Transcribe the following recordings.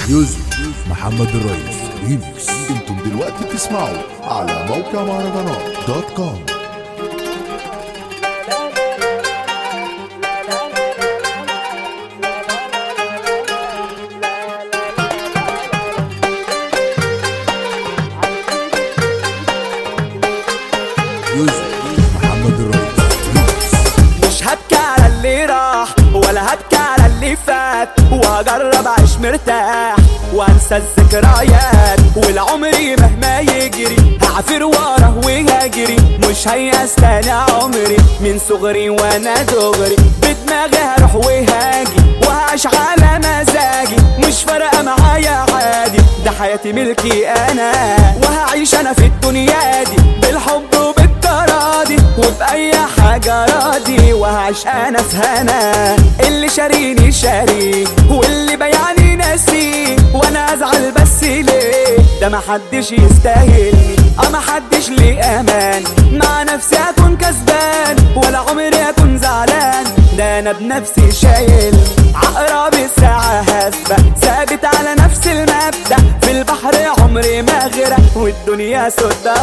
ميوزك محمد الريس ريميكس انتم دلوقتي بتسمعوا على موقع مهرجانات دوت كوم ميوزك محمد الريس ريميكس مش هبكي على اللي راح ولا هبكي على اللي فات وهجرب اعيش مرتاح وانسى الذكريات والعمر مهما يجري هعفر وراه وهجري مش هيأس تاني عمري من صغري وانا دغري بدماغي هروح وهاجي وهعيش على مزاجي مش فارقه معايا عادي ده حياتي ملكي انا وهعيش انا في الدنيا دي بالحب وبالتراضي وبأي حاجة راضي وهعيش أنا في هنا اللي شاريني شاري واللي بيعني ناسي وأنا أزعل بس ليه ده محدش يستاهلني أه محدش ليه أمان مع نفسي أكون كسبان ولا عمري أكون زعلان ده أنا بنفسي شايل عقرب الساعة هسبة ثابت على نفس المبدأ في البحر عمري ما غرق والدنيا سودة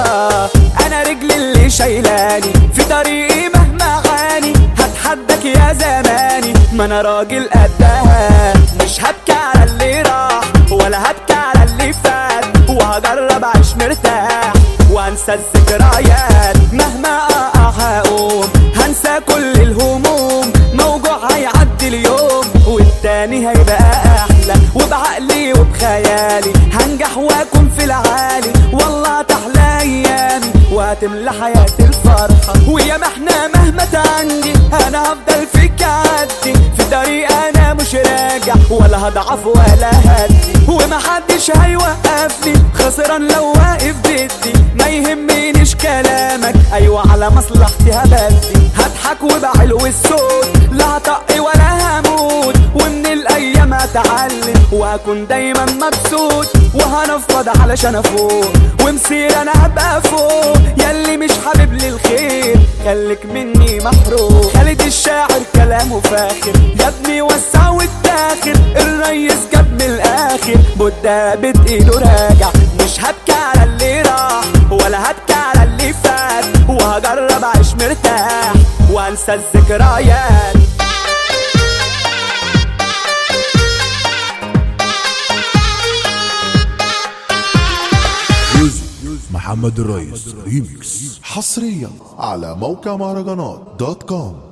أنا رجلي اللي شايلاني في طريقي مهما عاني هتحدك يا زماني ما أنا راجل قدها مش هبكي على اللي راح ولا هبكي على اللي فات وهجرب أعيش مرتاح وانسى الذكريات مهما اقع هقوم هنسى كل الهموم موجوع هيعدي اليوم والتاني هيبقى احلى وبعقلي وبخيالي هنجح واكون في العالي والله تحلى ايامي وهتملى حياتي الفرحة ويا ما احنا مهما تعني انا هفضل فيك عدي في طريق انا مش راجع ولا هضعف ولا هدي ومحدش هيوقفني خسران لو واقف ضدي ما يهمنيش كلامك ايوه على مصلحتي هبدي هضحك وبعلو الصوت لا هطق ولا هموت ومن الايام هتعلم وهكون دايما مبسوط وهنفض علشان افوق ومسير انا هبقى فوق ياللي مش حابب لي الخير خليك مني محروم خالد الشاعر كلامه فاخر يا ابني وسع واتاخر الريس جاب من الاخر بودة بايده راجع مش هبكي على اللي راح ولا هبكي على اللي فات وهجرب اعيش مرتاح وانسى الذكريات ميوزك محمد الريس ريميكس حصريا على موقع مهرجانات دوت كوم